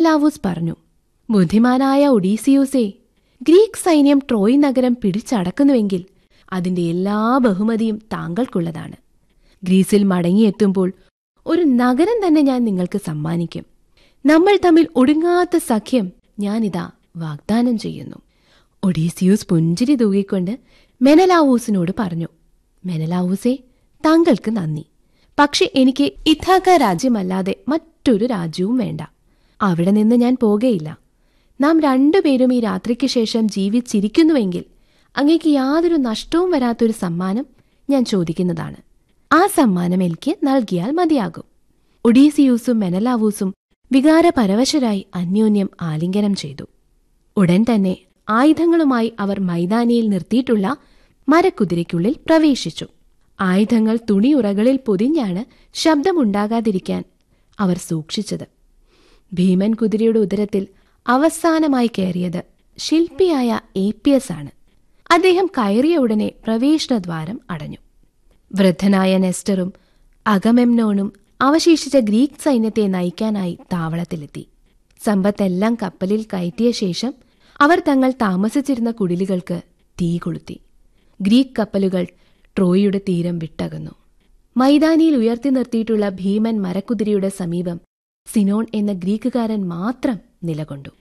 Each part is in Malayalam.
മെനലാവൂസ് പറഞ്ഞു ബുദ്ധിമാനായ ഒഡീസിയൂസേ ഗ്രീക്ക് സൈന്യം ട്രോയ് നഗരം പിടിച്ചടക്കുന്നുവെങ്കിൽ അതിന്റെ എല്ലാ ബഹുമതിയും താങ്കൾക്കുള്ളതാണ് ഗ്രീസിൽ മടങ്ങിയെത്തുമ്പോൾ ഒരു നഗരം തന്നെ ഞാൻ നിങ്ങൾക്ക് സമ്മാനിക്കും നമ്മൾ തമ്മിൽ ഒടുങ്ങാത്ത സഖ്യം ഞാനിതാ വാഗ്ദാനം ചെയ്യുന്നു ഒഡീസിയൂസ് പുഞ്ചിരി തൂകിക്കൊണ്ട് മെനലാവൂസിനോട് പറഞ്ഞു മെനലാവൂസേ താങ്കൾക്ക് നന്ദി പക്ഷെ എനിക്ക് ഇഥാക്ക രാജ്യമല്ലാതെ മറ്റൊരു രാജ്യവും വേണ്ട അവിടെ നിന്ന് ഞാൻ പോകയില്ല നാം രണ്ടുപേരും ഈ രാത്രിക്ക് ശേഷം ജീവിച്ചിരിക്കുന്നുവെങ്കിൽ അങ്ങേക്ക് യാതൊരു നഷ്ടവും വരാത്തൊരു സമ്മാനം ഞാൻ ചോദിക്കുന്നതാണ് ആ സമ്മാനം എനിക്ക് നൽകിയാൽ മതിയാകും ഒഡീസിയൂസും മെനലാവൂസും വികാരപരവശരായി അന്യോന്യം ആലിംഗനം ചെയ്തു ഉടൻ തന്നെ ആയുധങ്ങളുമായി അവർ മൈതാനിയിൽ നിർത്തിയിട്ടുള്ള മരക്കുതിരയ്ക്കുള്ളിൽ പ്രവേശിച്ചു ആയുധങ്ങൾ തുണിയുറകളിൽ പൊതിഞ്ഞാണ് ശബ്ദമുണ്ടാകാതിരിക്കാൻ അവർ സൂക്ഷിച്ചത് ഭീമൻ കുതിരയുടെ ഉദരത്തിൽ അവസാനമായി കയറിയത് ശില്പിയായ ഏപ്പിയസ് ആണ് അദ്ദേഹം കയറിയ ഉടനെ പ്രവേശനദ്വാരം അടഞ്ഞു വൃദ്ധനായ നെസ്റ്ററും അഗമെമ്നോണും അവശേഷിച്ച ഗ്രീക്ക് സൈന്യത്തെ നയിക്കാനായി താവളത്തിലെത്തി സമ്പത്തെല്ലാം കപ്പലിൽ കയറ്റിയ ശേഷം അവർ തങ്ങൾ താമസിച്ചിരുന്ന കുടിലുകൾക്ക് തീ കൊളുത്തി ഗ്രീക്ക് കപ്പലുകൾ ട്രോയിയുടെ തീരം വിട്ടകന്നു മൈതാനിയിൽ ഉയർത്തി നിർത്തിയിട്ടുള്ള ഭീമൻ മരക്കുതിരയുടെ സമീപം സിനോൺ എന്ന ഗ്രീക്കുകാരൻ മാത്രം നിലകൊണ്ടു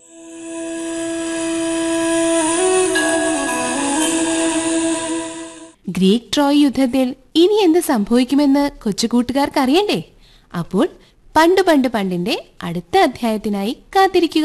ഗ്രീക്ക് ട്രോയ് യുദ്ധത്തിൽ ഇനി എന്ത് സംഭവിക്കുമെന്ന് കൊച്ചുകൂട്ടുകാർക്ക് അറിയണ്ടേ അപ്പോൾ പണ്ട് പണ്ട് പണ്ടിന്റെ അടുത്ത അധ്യായത്തിനായി കാത്തിരിക്കുക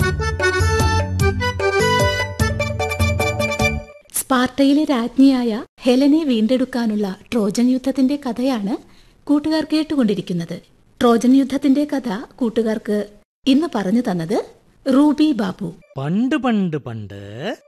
സ്പാർട്ടയിലെ രാജ്ഞിയായ ഹെലനെ വീണ്ടെടുക്കാനുള്ള ട്രോജൻ യുദ്ധത്തിന്റെ കഥയാണ് കൂട്ടുകാർ കേട്ടുകൊണ്ടിരിക്കുന്നത് ട്രോജൻ യുദ്ധത്തിന്റെ കഥ കൂട്ടുകാർക്ക് ഇന്ന് പറഞ്ഞു തന്നത് റൂബി ബാബു പണ്ട് പണ്ട് പണ്ട്